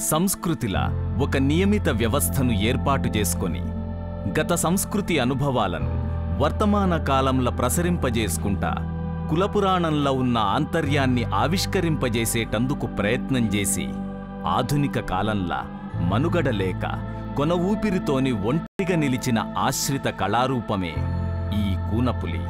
సంస్కృతిలా ఒక నియమిత వ్యవస్థను ఏర్పాటు చేసుకొని గత సంస్కృతి అనుభవాలను వర్తమాన కాలంలో ప్రసరింపజేసుకుంటా కులపురాణంలో ఉన్న ఆంతర్యాన్ని ఆవిష్కరింపజేసేటందుకు ప్రయత్నం చేసి ఆధునిక కాలంలా మనుగడ లేక కొన ఊపిరితోని ఒంటిగా నిలిచిన ఆశ్రిత కళారూపమే ఈ కూనపులి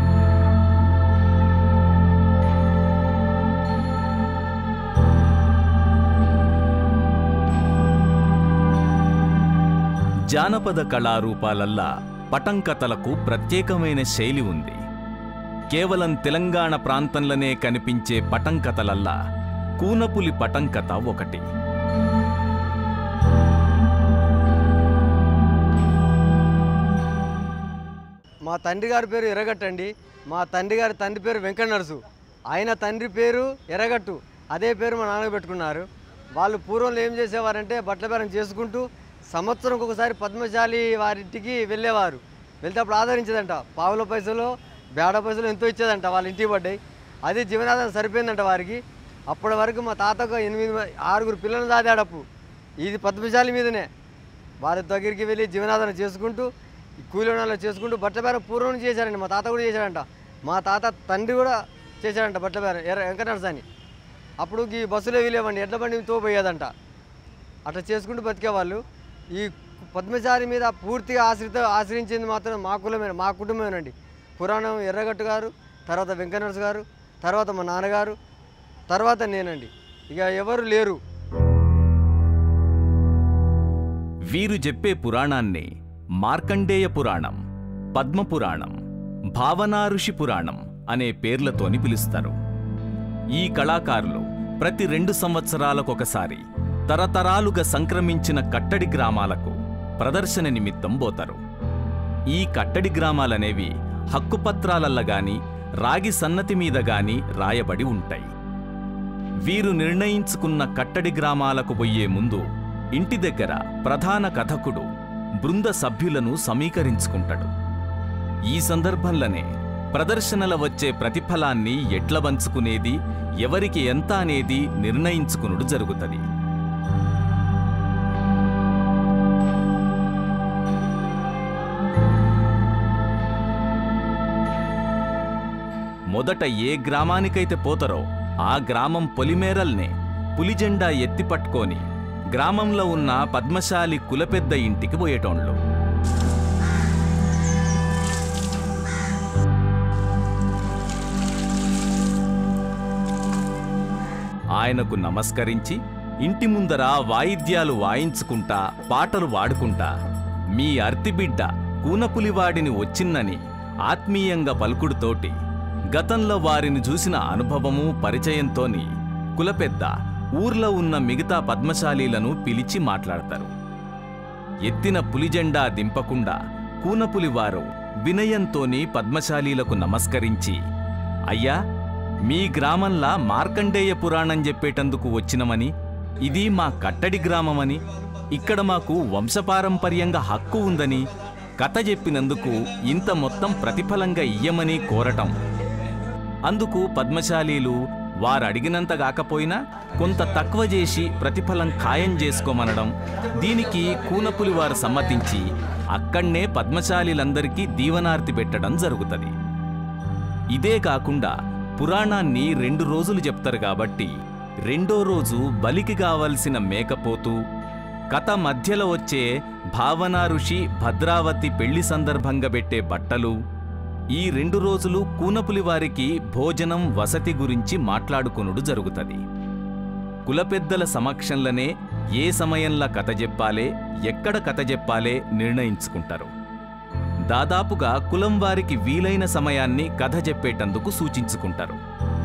జానపద కళారూపాలల్లా పటంకథలకు ప్రత్యేకమైన శైలి ఉంది కేవలం తెలంగాణ ప్రాంతంలోనే కనిపించే పటంకథలల్లా కూనపులి పటంకథ ఒకటి మా తండ్రి గారి పేరు ఎర్రగట్టండి మా తండ్రి గారి తండ్రి పేరు వెంకట నరసు ఆయన తండ్రి పేరు ఎర్రగట్టు అదే పేరు మా నాన్న పెట్టుకున్నారు వాళ్ళు పూర్వంలో ఏం చేసేవారంటే బట్టల బేరం చేసుకుంటూ సంవత్సరంకి ఒకసారి పద్మశాలి వారింటికి వెళ్ళేవారు వెళ్తే అప్పుడు ఆదరించేదంట పావుల పైసలు బేడ పైసలు ఎంతో ఇచ్చేదంట వాళ్ళ ఇంటికి పడ్డాయి అది జీవనాధారం సరిపోయిందంట వారికి అప్పటి వరకు మా తాతకు ఎనిమిది మ- ఆరుగురు పిల్లలు దాదాడప్పు ఇది పద్మశాలి మీదనే వారి దగ్గరికి వెళ్ళి జీవనాధారం చేసుకుంటూ ఈ కూలి పనులు చేసుకుంటూ బట్టల బేరం పూర్వం నుంచి చేశారండి మా తాత కూడా చేశాడంట మా తాత తండ్రి కూడా చేశాడంట బట్టల బేరం ఎర్ర వెంకటనరస అని అప్పుడు ఈ బస్సులో వీలేవండి ఎడ్ల బండి తో పోయేదంట అట్లా చేసుకుంటూ బతికేవాళ్ళు ఈ పద్మచారి మీద పూర్తిగా ఆశ్రిత ఆశ్రయించింది మాత్రం మా కులమే మా కుటుంబమేనండి పురాణం ఎర్రగట్టు గారు తర్వాత వెంకటనరస గారు తర్వాత మా నాన్నగారు తర్వాత నేనండి ఇక ఎవరు లేరు వీరు చెప్పే పురాణాన్ని మార్కండేయ పురాణం పద్మపురాణం భావనాఋషి పురాణం అనే పేర్లతోని పిలుస్తారు ఈ కళాకారులు ప్రతి రెండు సంవత్సరాలకొకసారి తరతరాలుగా సంక్రమించిన కట్టడి గ్రామాలకు ప్రదర్శన నిమిత్తం పోతారు ఈ కట్టడి గ్రామాలనేవి హక్కుపత్రాలల్ల గాని రాగి సన్నతి మీద గాని రాయబడి ఉంటాయి వీరు నిర్ణయించుకున్న కట్టడి గ్రామాలకు పోయే ముందు ఇంటి దగ్గర ప్రధాన కథకుడు బృంద సభ్యులను సమీకరించుకుంటాడు ఈ సందర్భంలోనే ప్రదర్శనల వచ్చే ప్రతిఫలాన్ని ఎట్ల పంచుకునేది ఎవరికి ఎంత అనేది నిర్ణయించుకునుడు జరుగుతుంది మొదట ఏ గ్రామానికైతే పోతారో ఆ గ్రామం పొలిమేరల్నే పులిజెండా ఎత్తి పట్టుకొని గ్రామంలో ఉన్న పద్మశాలి కులపెద్ద ఇంటికి పోయేటోండ్లు ఆయనకు నమస్కరించి ఇంటి ముందర వాయిద్యాలు వాయించుకుంటా పాటలు వాడుకుంటా మీ అర్తిబిడ్డ కూనపులివాడిని వచ్చిన్నని ఆత్మీయంగా పలుకుడుతోటి గతంలో వారిని చూసిన అనుభవము పరిచయంతోని కులపెద్ద ఊర్లో ఉన్న మిగతా పద్మశాలీలను పిలిచి మాట్లాడతారు ఎత్తిన పులిజెండా దింపకుండా కూనపులివారు వినయంతోని పద్మశాలీలకు నమస్కరించి అయ్యా మీ గ్రామంలా మార్కండేయ పురాణం చెప్పేటందుకు వచ్చినమని ఇది మా కట్టడి గ్రామమని ఇక్కడ మాకు వంశపారంపర్యంగా హక్కు ఉందని కథ చెప్పినందుకు ఇంత మొత్తం ప్రతిఫలంగా ఇయ్యమని కోరటం అందుకు పద్మశాలీలు వారు అడిగినంత కాకపోయినా కొంత తక్కువ చేసి ప్రతిఫలం ఖాయం చేసుకోమనడం దీనికి కూనపులి వారు సమ్మతించి అక్కడ్నే పద్మశాలీలందరికీ దీవనార్తి పెట్టడం జరుగుతుంది ఇదే కాకుండా పురాణాన్ని రెండు రోజులు చెప్తారు కాబట్టి రెండో రోజు బలికి కావలసిన మేకపోతు కథ మధ్యలో వచ్చే భావనా ఋషి భద్రావతి పెళ్లి సందర్భంగా పెట్టే బట్టలు ఈ రెండు రోజులు కూనపులి వారికి భోజనం వసతి గురించి మాట్లాడుకొనుడు జరుగుతుంది కులపెద్దల సమక్షంలోనే ఏ సమయంలో కథ చెప్పాలే ఎక్కడ కథ చెప్పాలే నిర్ణయించుకుంటారు దాదాపుగా కులం వారికి వీలైన సమయాన్ని కథ చెప్పేటందుకు సూచించుకుంటారు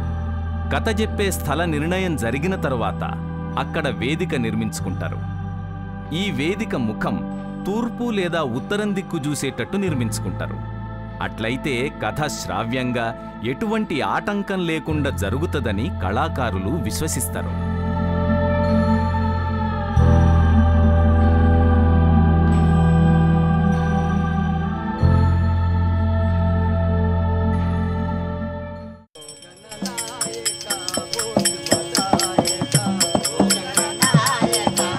కథ చెప్పే స్థల నిర్ణయం జరిగిన తరువాత అక్కడ వేదిక నిర్మించుకుంటారు ఈ వేదిక ముఖం తూర్పు లేదా ఉత్తరం దిక్కు చూసేటట్టు నిర్మించుకుంటారు అట్లయితే కథ శ్రావ్యంగా ఎటువంటి ఆటంకం లేకుండా జరుగుతుందని కళాకారులు విశ్వసిస్తారు గణనాయక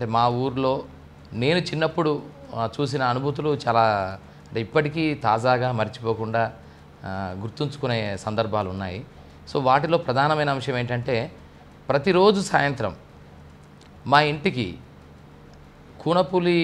మా ఊర్లో నేను చిన్నప్పుడు ఆ, చూసిన అనుభూతులు చాలా అంటే ఇప్పటికీ తాజాగా మర్చిపోకుండా ఆ, గుర్తుంచుకునే సందర్భాలు ఉన్నాయి సో వాటిలో ప్రధానమైన అంశం ఏంటంటే ప్రతిరోజు సాయంత్రం మా ఇంటికి కూనపులి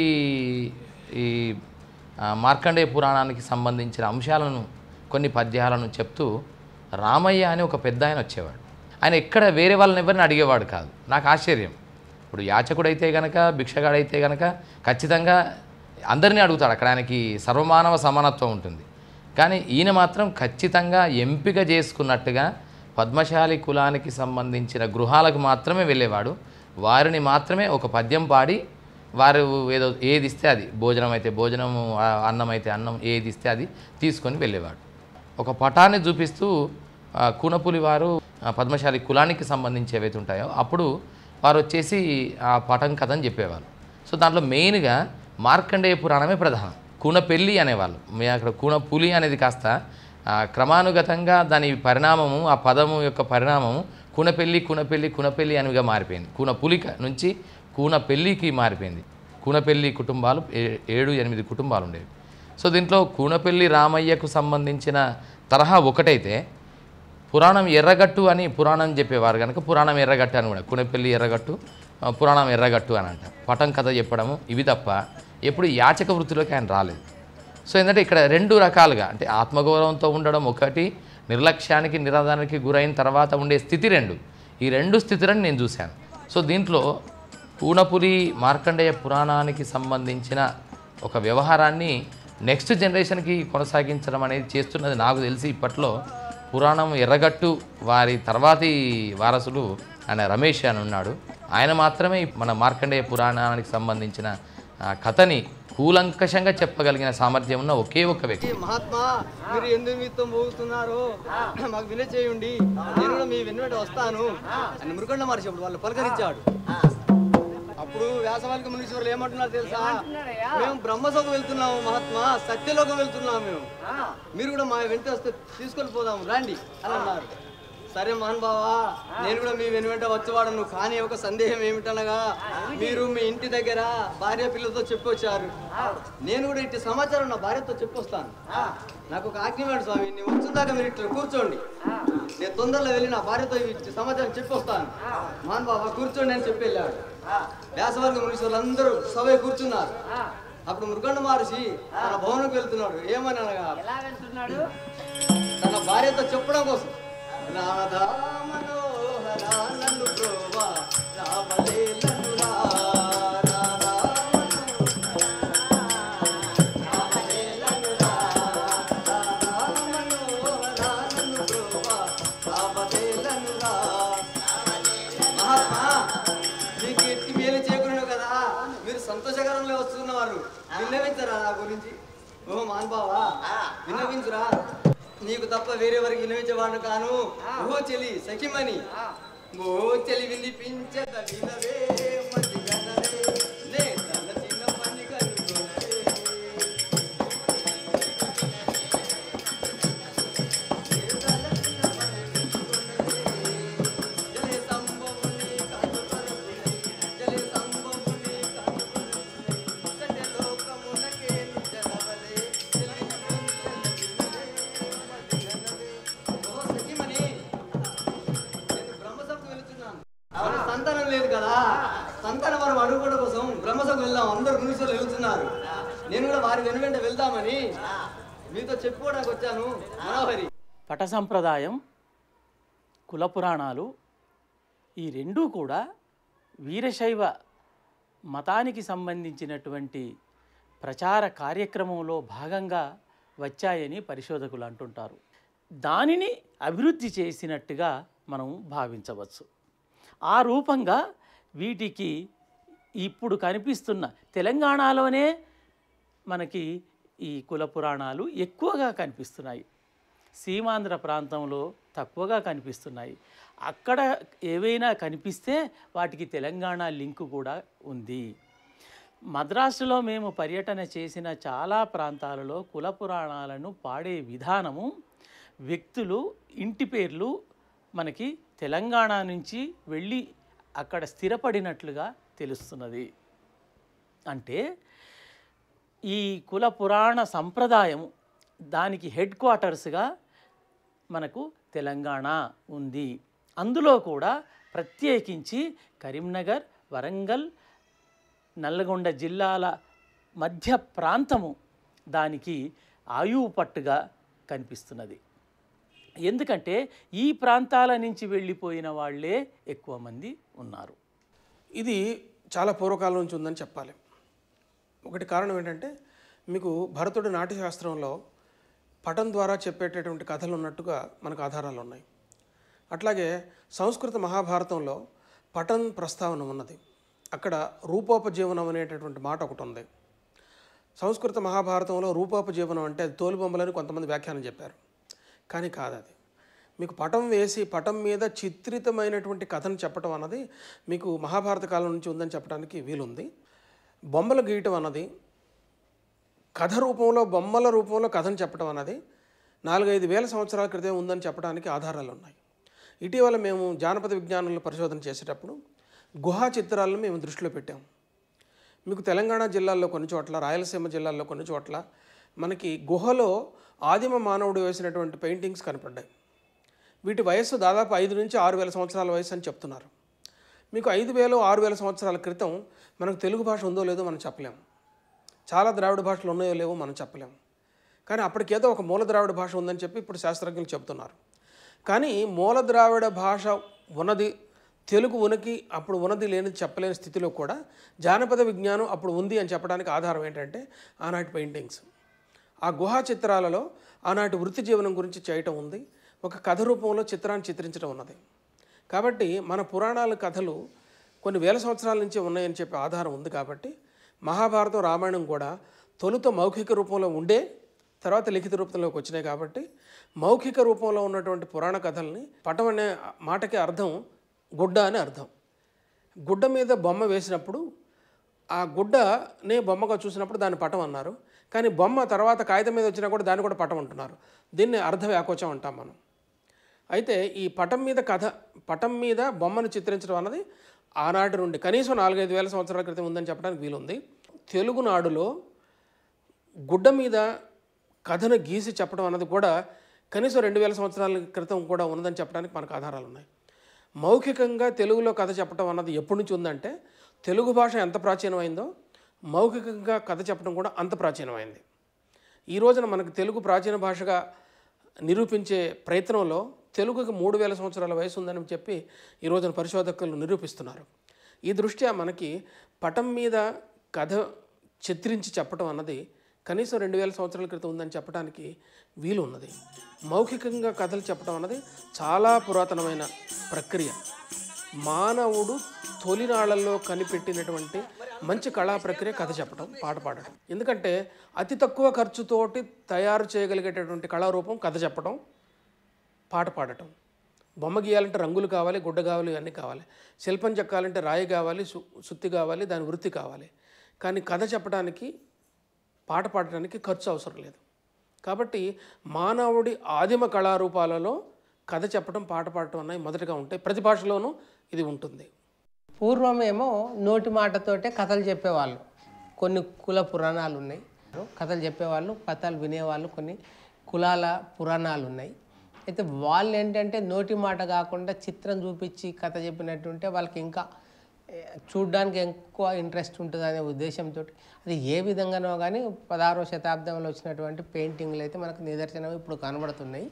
ఈ ఆ, మార్కండేయ పురాణానికి సంబంధించిన అంశాలను కొన్ని పద్యాలను చెప్తూ రామయ్య అని ఒక పెద్ద ఆయన వచ్చేవాడు ఆయన ఎక్కడ వేరే వాళ్ళని ఎవరిని అడిగేవాడు కాదు నాకు ఆశ్చర్యం ఇప్పుడు యాచకుడైతే గనక భిక్షగాడైతే గనక ఖచ్చితంగా అందరినీ అడుగుతాడు అక్కడ ఆయనకి సర్వమానవ సమానత్వం ఉంటుంది కానీ ఈయన మాత్రం ఖచ్చితంగా ఎంపిక చేసుకున్నట్టుగా పద్మశాలి కులానికి సంబంధించిన గృహాలకు మాత్రమే వెళ్ళేవాడు వారిని మాత్రమే ఒక పద్యం పాడి వారు ఏదో ఏది ఇస్తే అది భోజనం అయితే భోజనము ఆ, అన్నం అయితే అన్నం ఏది ఇస్తే అది తీసుకొని వెళ్ళేవాడు ఒక పటాన్ని చూపిస్తూ ఆ, కూనపులి వారు ఆ, పద్మశాలి కులానికి సంబంధించి ఏవైతే ఉంటాయో అప్పుడు వారు వచ్చేసి ఆ పటం కథని చెప్పేవారు సో దాంట్లో మెయిన్గా మార్కండేయ పురాణమే ప్రధానం కూనపెల్లి అనేవాళ్ళు మీ అక్కడ కూనపులి అనేది కాస్త ఆ, క్రమానుగతంగా దాని పరిణామము ఆ పదము యొక్క పరిణామము కూనపెల్లి కూనపెల్లి కూనపెల్లి అనిగా మారిపోయింది కూనపులిక నుంచి కూనపెల్లికి మారిపోయింది కూనపెల్లి కుటుంబాలు ఏ- ఏడు ఎనిమిది కుటుంబాలు ఉండేవి సో దీంట్లో కూనపెల్లి రామయ్యకు సంబంధించిన తరహా ఒకటైతే పురాణం ఎర్రగట్టు అని పురాణం చెప్పేవారు కనుక పురాణం ఎర్రగట్టు అని కూడా కునపెల్లి ఎర్రగట్టు ఆ, పురాణం ఎర్రగట్టు అని అంట పటం కథ చెప్పడము ఇవి తప్ప ఎప్పుడు యాచక వృత్తిలోకి ఆయన రాలేదు సో ఏంటంటే ఇక్కడ రెండు రకాలుగా అంటే ఆత్మగౌరవంతో ఉండడం ఒకటి నిర్లక్ష్యానికి నిరాధానికి గురైన తర్వాత ఉండే స్థితి రెండు ఈ రెండు స్థితులను నేను చూశాను సో దీంట్లో పూనపురి మార్కండేయ పురాణానికి సంబంధించిన ఒక వ్యవహారాన్ని నెక్స్ట్ జనరేషన్కి కొనసాగించడం అనేది చేస్తున్నది నాకు తెలిసి ఇప్పట్లో పురాణం ఎర్రగట్టు వారి తర్వాతి వారసులు ఆయన రమేష్ అని ఉన్నాడు ఆయన మాత్రమే మన మార్కండేయ పురాణానికి సంబంధించిన ఆ, కథని కూలంకషంగా చెప్పగలిగిన సామర్థ్యం ఉన్న ఒకే ఒక్క వ్యక్తి ఈ మహాత్మా మీరు ఎందుకు మీతో మోగుతున్నారు మాకు వినే చేయండి నేను కూడా మీ వెనువెంట వస్తాను అని మృకండ మహర్షి అప్పుడు వాళ్ళు పలకరించాడు అప్పుడు వ్యాసవాలిక మునీశ్వరులు ఏమంటున్నారు తెలుసా మేము బ్రహ్మసభ వెళ్తున్నాము మహాత్మా సత్యలోకం వెళ్తున్నాము మేము మీరు కూడా మా వెంట వస్తే తీసుకొని పోదాము రండి అని అన్నారు సరే మహన్ బావా నేను కూడా మీ వెను వెంట వచ్చేవాడను కానీ ఒక సందేహం ఏమిటనగా మీరు మీ ఇంటి దగ్గర భార్య పిల్లలతో చెప్పొచ్చారు నేను కూడా ఇట్టి సమాచారం నా భార్యతో చెప్పొస్తాను నాకు ఒక ఆజ్ఞ వేడు స్వామి నేను వచ్చిన దాకా మీరు ఇట్లా కూర్చోండి నేను తొందరలో వెళ్ళి నా భార్యతో ఇట్టి సమాచారం చెప్పొస్తాను మహన్ బాబా కూర్చోండి అని చెప్పి వెళ్ళాడు వ్యాసవర్గ మునీశ్వరులు అందరూ సభ కూర్చున్నారు అప్పుడు మృగండ మహర్షి తన భవనంకి వెళ్తున్నాడు ఏమని అనగా తన భార్యతో చెప్పడం కోసం రాధా మనోహర నన్ను ప్రోవా రావలేలను రా. రాధా రావలేలను రా. రాధా మనోహర నన్ను ప్రోవా రావలేలను రా. మహాత్మా మీకు ఎట్టి మేలు చేకూరును కదా మీరు సంతోషకరంలో వస్తున్నవారు విన్నవించరా నా గురించి ఓ మాన్బావా విన్నవించురా నీకు తప్ప వేరే వరకు విన్నవించేవాడు కాను ఓ చెలి సఖిమని ఓ చెలి వినిపించద వినవే మతి గనవే నే తన చిన్న పని కనుగొనవే జలే సంభవుని కనుపరపునై జలే సంభవుని కనుపరపునై సత్య లోకమునకే నిజనవలే ఓ సఖిమణి నేను బ్రహ్మసభకు వెళుతున్నాను మన సంతానం లేదు కదా సంతానం వారు అడుగుకోవడం కోసం బ్రహ్మసభకు వెళ్దాం అందరు మునుసులు వెళ్తున్నారు నేను కూడా వారి వెను వెంట వెళ్దామని మీతో చెప్పుకోవడానికి వచ్చాను మనోహరి పట సంప్రదాయం కుల పురాణాలు ఈ రెండూ కూడా వీరశైవ మతానికి సంబంధించినటువంటి ప్రచార కార్యక్రమంలో భాగంగా వచ్చాయని పరిశోధకులు అంటుంటారు దానిని అభివృద్ధి చేసినట్టుగా మనం భావించవచ్చు ఆ రూపంగా వీటికి ఇప్పుడు కనిపిస్తున్న తెలంగాణలోనే మనకి ఈ కుల పురాణాలు ఎక్కువగా కనిపిస్తున్నాయి సీమాంధ్ర ప్రాంతంలో తక్కువగా కనిపిస్తున్నాయి అక్కడ ఏవైనా కనిపిస్తే వాటికి తెలంగాణ లింకు కూడా ఉంది మద్రాసులో మేము పర్యటన చేసిన చాలా ప్రాంతాలలో కుల పురాణాలను పాడే విధానము వ్యక్తులు ఇంటి పేర్లు మనకి తెలంగాణ నుంచి వెళ్ళి అక్కడ స్థిరపడినట్లుగా తెలుస్తున్నది అంటే ఈ కుల పురాణ సంప్రదాయం దానికి హెడ్ క్వార్టర్స్గా మనకు తెలంగాణ ఉంది అందులో కూడా ప్రత్యేకించి కరీంనగర్ వరంగల్ నల్లగొండ జిల్లాల మధ్య ప్రాంతము దానికి ఆయువు పట్టుగా కనిపిస్తున్నది ఎందుకంటే ఈ ప్రాంతాల నుంచి వెళ్ళిపోయిన వాళ్ళే ఎక్కువ మంది ఉన్నారు ఇది చాలా పూర్వకాలం నుంచి ఉందని చెప్పాలి ఒకటి కారణం ఏంటంటే మీకు భరతుడి నాట్యశాస్త్రంలో పటం ద్వారా చెప్పేటటువంటి కథలు ఉన్నట్టుగా మనకు ఆధారాలు ఉన్నాయి అట్లాగే సంస్కృత మహాభారతంలో పటం ప్రస్తావన ఉన్నది అక్కడ రూపోపజీవనం అనేటటువంటి మాట ఒకటి ఉంది సంస్కృత మహాభారతంలో రూపోపజీవనం అంటే అది తోలుబొమ్మలని కొంతమంది వ్యాఖ్యానం చెప్పారు కానీ కాదు అది మీకు పటం వేసి పటం మీద చిత్రితమైనటువంటి కథను చెప్పడం అన్నది మీకు మహాభారత కాలం నుంచి ఉందని చెప్పడానికి వీలుంది బొమ్మలు గీయటం అన్నది కథ రూపంలో బొమ్మల రూపంలో కథను చెప్పడం అన్నది నాలుగైదు వేల సంవత్సరాల క్రితం ఉందని చెప్పడానికి ఆధారాలు ఉన్నాయి ఇటీవల మేము జానపద విజ్ఞానంలో పరిశోధన చేసేటప్పుడు గుహా చిత్రాలను మేము దృష్టిలో పెట్టాము మీకు తెలంగాణ జిల్లాల్లో కొన్ని చోట్ల రాయలసీమ జిల్లాల్లో కొన్ని చోట్ల మనకి గుహలో ఆదిమ మానవుడు వేసినటువంటి పెయింటింగ్స్ కనపడ్డాయి వీటి వయస్సు దాదాపు ఐదు నుంచి ఆరు వేల సంవత్సరాల వయసు అని చెప్తున్నారు మీకు ఐదు వేలు ఆరు వేల సంవత్సరాల క్రితం మనకు తెలుగు భాష ఉందో లేదో మనం చెప్పలేము చాలా ద్రావిడ భాషలు ఉన్నాయో లేవో మనం చెప్పలేము కానీ అప్పటికేదో ఒక మూల ద్రావిడ భాష ఉందని చెప్పి ఇప్పుడు శాస్త్రజ్ఞులు చెప్తున్నారు కానీ మూల ద్రావిడ భాష ఉన్నది తెలుగు ఉనికి అప్పుడు ఉన్నది లేనిది చెప్పలేని స్థితిలో కూడా జానపద విజ్ఞానం అప్పుడు ఉంది అని చెప్పడానికి ఆధారం ఏంటంటే ఆనాటి పెయింటింగ్స్ ఆ గుహా చిత్రాలలో ఆనాటి వృత్తి జీవనం గురించి చేయటం ఉంది ఒక కథ రూపంలో చిత్రాన్ని చిత్రించడం ఉన్నది కాబట్టి మన పురాణాల కథలు కొన్ని వేల సంవత్సరాల నుంచి ఉన్నాయని చెప్పే ఆధారం ఉంది కాబట్టి మహాభారతం రామాయణం కూడా తొలుత మౌఖిక రూపంలో ఉండే తర్వాత లిఖిత రూపంలోకి వచ్చినాయి కాబట్టి మౌఖిక రూపంలో ఉన్నటువంటి పురాణ కథల్ని పటం అనే మాటకి అర్థం గుడ్డ అని అర్థం గుడ్డ మీద బొమ్మ వేసినప్పుడు ఆ గుడ్డనే బొమ్మగా చూసినప్పుడు దాన్ని పటం అన్నారు కానీ బొమ్మ తర్వాత కాగితం మీద వచ్చినా కూడా దాన్ని కూడా పటం అంటున్నారు దీన్ని అర్ధ వ్యాకోచం అంటాం మనం అయితే ఈ పటం మీద కథ పటం మీద బొమ్మను చిత్రించడం అన్నది ఆనాటి నుండి కనీసం నాలుగైదు వేల సంవత్సరాల క్రితం ఉందని చెప్పడానికి వీలుంది తెలుగునాడులో గుడ్డ మీద కథను గీసి చెప్పడం అన్నది కూడా కనీసం రెండు వేల సంవత్సరాల క్రితం కూడా ఉన్నదని చెప్పడానికి మనకు ఆధారాలు ఉన్నాయి మౌఖికంగా తెలుగులో కథ చెప్పడం అన్నది ఎప్పటి నుంచి ఉందంటే తెలుగు భాష ఎంత ప్రాచీనమైందో మౌఖికంగా కథ చెప్పడం కూడా అంత ప్రాచీనమైంది ఈ రోజున మనకు తెలుగు ప్రాచీన భాషగా నిరూపించే ప్రయత్నంలో తెలుగుకి మూడు వేల సంవత్సరాల వయసు ఉందని చెప్పి ఈ రోజున పరిశోధకులు నిరూపిస్తున్నారు ఈ దృష్ట్యా మనకి పటం మీద కథ చిత్రించి చెప్పడం అన్నది కనీసం రెండు వేల సంవత్సరాల క్రితం ఉందని చెప్పడానికి వీలు ఉన్నది మౌఖికంగా కథలు చెప్పడం అన్నది చాలా పురాతనమైన ప్రక్రియ మానవుడు తొలినాళ్లలో కనిపెట్టినటువంటి మంచి కళా ప్రక్రియ కథ చెప్పడం పాట పాడటం ఎందుకంటే అతి తక్కువ ఖర్చుతోటి తయారు చేయగలిగేటటువంటి కళారూపం కథ చెప్పడం పాట పాడటం బొమ్మ గీయాలంటే రంగులు కావాలి గుడ్డ కావాలి ఇవన్నీ కావాలి శిల్పం చెక్కాలంటే రాయి కావాలి సు- సుత్తి కావాలి దాని వృత్తి కావాలి కానీ కథ చెప్పడానికి పాట పాడటానికి ఖర్చు అవసరం లేదు కాబట్టి మానవుడి ఆదిమ కళారూపాలలో కథ చెప్పడం పాట పాడటం అన్నవి మొదటగా ఉంటాయి ప్రతి భాషలోనూ ఇది ఉంటుంది పూర్వమేమో నోటి మాటతోటే కథలు చెప్పేవాళ్ళు కొన్ని కుల పురాణాలు ఉన్నాయి కథలు చెప్పేవాళ్ళు కథలు వినేవాళ్ళు కొన్ని కులాల పురాణాలు ఉన్నాయి అయితే వాళ్ళు ఏంటంటే నోటి మాట కాకుండా చిత్రం చూపించి కథ చెప్పినట్టుంటే వాళ్ళకి ఇంకా ఏ, చూడ్డానికి ఎక్కువ ఇంట్రెస్ట్ ఉంటుంది అనే ఉద్దేశంతో అది ఏ విధంగానో కానీ పదహారవ శతాబ్దంలో వచ్చినటువంటి పెయింటింగ్లు అయితే మనకు నిదర్శనం ఇప్పుడు కనబడుతున్నాయి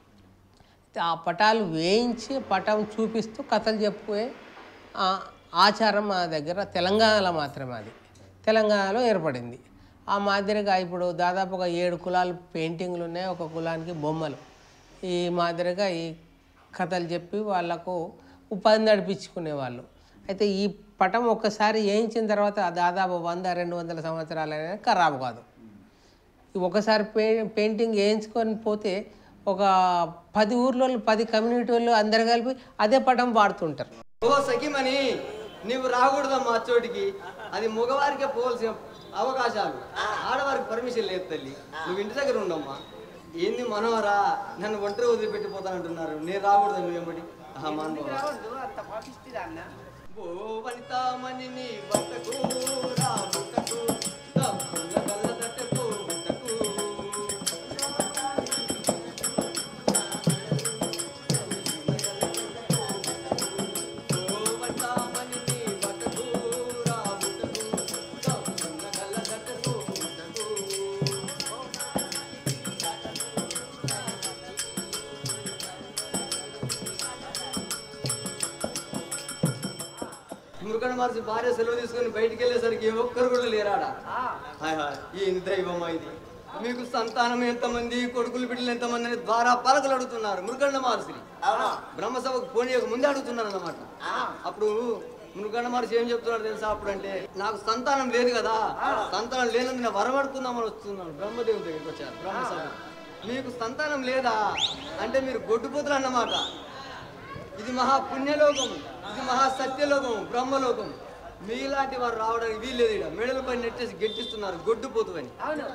ఆ పటాలు వేయించి పటం చూపిస్తూ కథలు చెప్పుకునే ఆ ఆచారం మా దగ్గర తెలంగాణలో మాత్రమే అది తెలంగాణలో ఏర్పడింది ఆ మాదిరిగా ఇప్పుడు దాదాపు ఒక ఏడు కులాలు పెయింటింగ్లు ఉన్నాయి ఒక కులానికి బొమ్మలు ఈ మాదిరిగా ఈ కథలు చెప్పి వాళ్ళకు ఉపాధి నడిపించుకునేవాళ్ళు అయితే ఈ పటం ఒక్కసారి వేయించిన తర్వాత దాదాపు వంద రెండు వందల సంవత్సరాలైనా ఖరాబు కాదు ఈ ఒకసారి పే పెయింటింగ్ వేయించుకొని పోతే ఒక పది ఊర్లో పది కమ్యూనిటీ వాళ్ళు అందరు కలిపి అదే పటం వాడుతుంటారు ఓ సఖిమణి నీవు రాకూడదమ్మా ఆ చోటికి అది మగవారికే పోవాల్సిన అవకాశాలు ఆడవారికి పర్మిషన్ లేదు తల్లి నువ్వు ఇంటి దగ్గర ఉండమ్మా ఏంది మనవరా నన్ను ఒంటరి వదిలిపెట్టిపోతానంటున్నారు నేను రాకూడదు నువ్వేమడి ఆహా మానవ ఓ వనితామణి నీ వద్దకు రాముటకు దమ్ముల గల్లదటకు ఉంటకు ఓ వనితామణి నీ వద్దకు రాముటకు దమ్ముల గల్లదటకు ఉంటకు మురుగన్ మహర్షి భార్య సెలవు తీసుకొని బయటికి వెళ్ళేసరికి ఏ ఒక్కరు కూడా లేరాడా హాయ్ హాయ్ ఏంది దైవమా ఇది మీకు సంతానం ఎంతమంది కొడుకులు బిడ్డలు ఎంతమంది అని ద్వారా పలకలు అడుగుతున్నారు మురుగండ మహర్షిని బ్రహ్మసభకు పోనీయక ముందే అడుగుతున్నారు అన్నమాట అప్పుడు మురుగండ మహర్షి ఏం చెప్తున్నాడు తెలుసా అప్పుడు అంటే నాకు సంతానం లేదు కదా సంతానం లేనందుకు నేను వరమడుకుందామని వస్తున్నాను బ్రహ్మదేవుని దగ్గరికి వచ్చారు బ్రహ్మసభ మీకు సంతానం లేదా అంటే మీరు గొడ్డుపోతులు అన్నమాట ఇది మహా పుణ్యలోకం ఇది మహా సత్యలోకం బ్రహ్మలోకం మీలాంటి వారు రావడానికి వీల్లేదు ఇక్కడ మెడల పైన నెట్టేసి గెంటిస్తున్నారు గొడ్డుపోతువని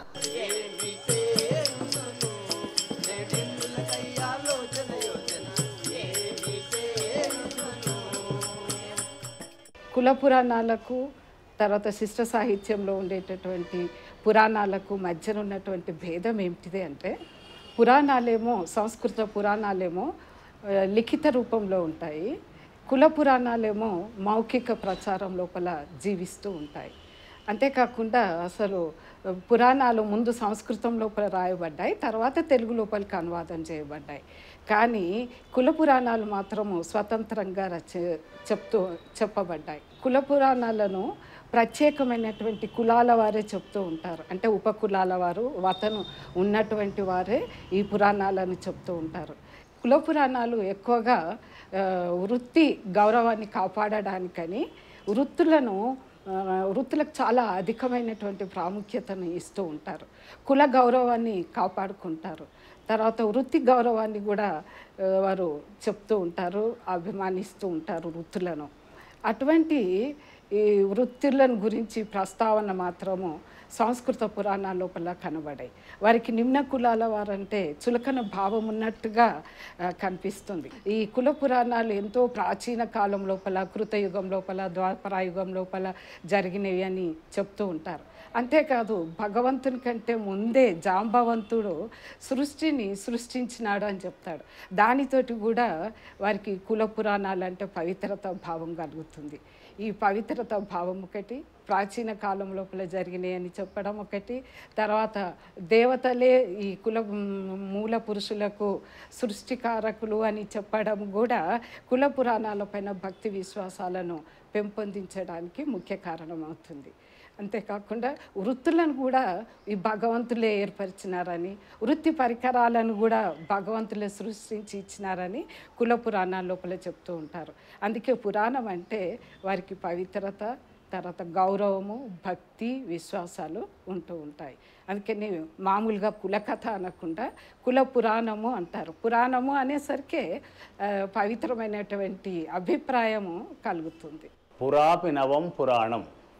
కుల పురాణాలకు తర్వాత శిష్ట సాహిత్యంలో ఉండేటటువంటి పురాణాలకు మధ్యన ఉన్నటువంటి భేదం ఏమిటిది అంటే పురాణాలేమో సంస్కృత పురాణాలేమో ఆ, లిఖిత రూపంలో ఉంటాయి కుల పురాణాలేమో మౌఖిక ప్రచారం లోపల జీవిస్తూ ఉంటాయి అంతేకాకుండా అసలు పురాణాలు ముందు సంస్కృతం లోపల రాయబడ్డాయి తర్వాత తెలుగు లోపలికి అనువాదం చేయబడ్డాయి కానీ కుల పురాణాలు మాత్రము స్వతంత్రంగా రచ చెప్తూ చెప్పబడ్డాయి కుల పురాణాలను ప్రత్యేకమైనటువంటి కులాల వారే చెప్తూ ఉంటారు అంటే ఉపకులాల వారు అతను ఉన్నటువంటి వారే ఈ పురాణాలను చెప్తూ ఉంటారు కుల పురాణాలు ఎక్కువగా ఆ, వృత్తి గౌరవాన్ని కాపాడడానికని వృత్తులను ఆ, వృత్తులకు చాలా అధికమైనటువంటి ప్రాముఖ్యతను ఇస్తూ ఉంటారు కుల గౌరవాన్ని కాపాడుకుంటారు తర్వాత వృత్తి గౌరవాన్ని కూడా ఆ, వారు చెప్తూ ఉంటారు అభిమానిస్తూ ఉంటారు వృత్తులను అటువంటి ఈ వృత్తులను గురించి ప్రస్తావన మాత్రము సంస్కృత పురాణాల లోపల కనబడాయి వారికి నిమ్న కులాల వారంటే చులకన భావం ఉన్నట్టుగా ఆ, కనిపిస్తుంది ఈ కుల పురాణాలు ఎంతో ప్రాచీన కాలం లోపల కృతయుగం లోపల ద్వాపరాయుగం లోపల జరిగినవి అని చెప్తూ ఉంటారు అంతేకాదు భగవంతుని కంటే ముందే జాంబవంతుడు సృష్టిని సృష్టించినాడు అని చెప్తాడు దానితోటి కూడా వారికి కుల పురాణాలు అంటే పవిత్రత భావం కలుగుతుంది ఈ పవిత్రత భావం ఒకటి ప్రాచీన కాలం లోపల జరిగినాయి అని చెప్పడం ఒకటి తర్వాత దేవతలే ఈ కుల మూల పురుషులకు సృష్టికారకులు అని చెప్పడం కూడా కుల పురాణాలపైన భక్తి విశ్వాసాలను పెంపొందించడానికి ముఖ్య కారణమవుతుంది అంతేకాకుండా వృత్తులను కూడా ఈ భగవంతులే ఏర్పరిచినారని వృత్తి పరికరాలను కూడా భగవంతులే సృష్టించి ఇచ్చినారని కుల పురాణాల లోపల చెప్తూ ఉంటారు అందుకే పురాణం అంటే వారికి పవిత్రత తర్వాత గౌరవము భక్తి విశ్వాసాలు ఉంటూ ఉంటాయి అందుకని మామూలుగా కుల కథ అనకుండా కుల పురాణము అంటారు పురాణము అనేసరికి ఆ, పవిత్రమైనటువంటి అభిప్రాయము కలుగుతుంది పురాపి నవం పురాణం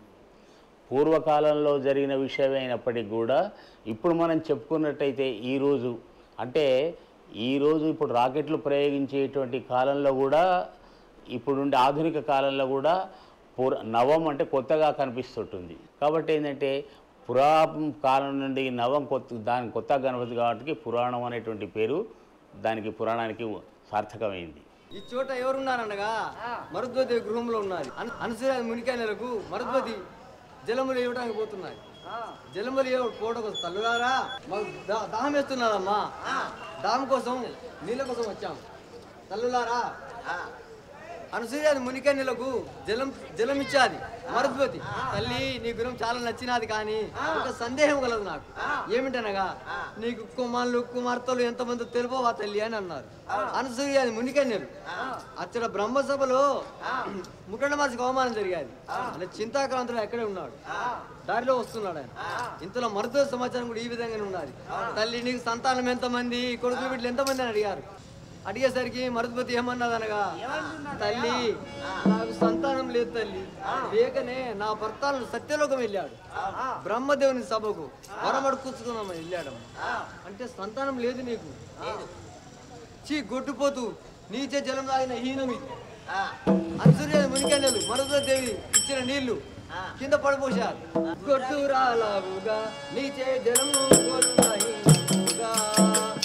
పూర్వకాలంలో జరిగిన విషయమైనప్పటికీ కూడా ఇప్పుడు మనం చెప్పుకున్నట్టయితే ఈరోజు అంటే ఈరోజు ఇప్పుడు రాకెట్లు ప్రయోగించేటువంటి కాలంలో కూడా ఇప్పుడుండే ఆధునిక కాలంలో కూడా పుర నవం అంటే కొత్తగా కనిపిస్తుంటుంది కాబట్టి ఏంటంటే పురాతన కాలం నుండి నవం కొత్త దాని కొత్తగా కనబడుతుంది కాబట్టి పురాణం అనేటువంటి పేరు దానికి పురాణానికి సార్థకమైంది ఈ చోట ఎవరున్నారనగా మరుద్వతి గృహంలో ఉన్నది అను- అనసూయ మునికాయలకు మరుద్వతి జలములు ఇవ్వడానికి పోతున్నాయి జలములు ఇవ్వ పోవడం కోసం తల్లులారా మాకు దా- దాహం వేస్తున్నారమ్మా దాహం కోసం నీళ్ళ కోసం వచ్చాం తల్లులారా అనసూయ మునికన్యలకు జలం జలం ఇచ్చాది మరుద్వతి తల్లి నీ గురం చాలా నచ్చినది కానీ ఒక సందేహం కలదు నాకు ఏమిటనగా నీకు కుమారులు కుమార్తెలు ఎంతమంది తెలుపవా తల్లి అని అన్నారు అనసూయ అది మునికన్యలు అక్కడ బ్రహ్మసభలో ముట్టండ మనిషికి అవమానం జరిగాది అలా చింతాక్రాంతుడు ఎక్కడే ఉన్నాడు దారిలో వస్తున్నాడు ఆయన ఇంతలో మరుద్వతి సమాచారం కూడా ఈ విధంగానే ఉన్నది తల్లి నీకు సంతానం ఎంతమంది కొడుకు బిడ్డలు ఎంతమంది అని అడిగారు అడిగేసరికి మరుద్పతి ఏమన్నది అనగా తల్లి నాకు సంతానం లేదు తల్లి లేకనే నా భర్తలను సత్యలోకం వెళ్ళాడు బ్రహ్మదేవుని సభకు వరమడు కూర్చుకున్నామని వెళ్ళాడు అంటే సంతానం లేదు నీకు చీ గొడ్డుపోతూ నీచే జలం తాగిన హీనం ఇది అన్సూర్య మునికెన్నెలు దేవి ఇచ్చిన నీళ్లు కింద పడిపోశారు గొడ్డు రాలావుగా నీచే జలము గోరునాయి నావుగా.